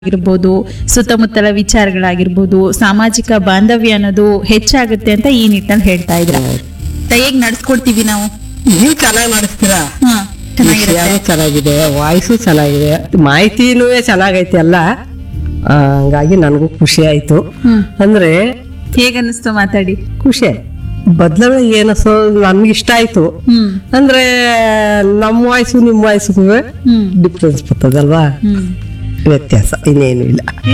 ಆಗಿರ್ಬೋದು ಸುತ್ತಮುತ್ತಲ ವಿಚಾರಗಳಾಗಿರ್ಬೋದು ಸಾಮಾಜಿಕ ಬಾಂಧವ್ಯ ಅನ್ನೋದು ಹೆಚ್ಚಾಗುತ್ತೆ ಅಂತ ಈ ನಿಟ್ಟಿನಲ್ಲಿ ಹೇಳ್ತಾ ಇದ್ರ ಹೇಗ್ ನಡ್ಸ್ಕೊಡ್ತೀವಿ ನಾವು ನೀವು ಚೆನ್ನಾಗಿ ಮಾಡಿಸ್ತೀರಾ ಹಾ ಚೆನ್ನಾಗಿರುತ್ತೆ ವಿಷಯನೂ ಚೆನ್ನಾಗಿದೆ ವಾಯ್ಸು ಚೆನ್ನಾಗಿದೆ ಮಾಹಿತಿನೂ ಚೆನ್ನಾಗೈತೆ ಎಲ್ಲ ಆ, ಹಂಗಾಗಿ ನನಗೂ ಖುಷಿ ಆಯ್ತು ಹ್ಮ್ ಅಂದ್ರೆ ಹೇಗನ್ನಿಸ್ತು ಮಾತಾಡಿ ಖುಷಿ ಆಯ್ತು ಬದಲಾವಣೆ ಏನಸೋ ನನ್ಗೆ ಇಷ್ಟ ಆಯ್ತು ಹ್ಮ್ ಅಂದ್ರೆ ನಮ್ಮ ವಾಯ್ಸು ನಿಮ್ಮ ವಾಯ್ಸ್ಗೂ ಹ್ಮ್ ಡಿಫ್ರೆನ್ಸ್ ಬರ್ತದಲ್ವಾ ಹ್ಮ್ ವ್ಯತ್ಯಾಸ ಇನ್ನೇನು ಇಲ್ಲ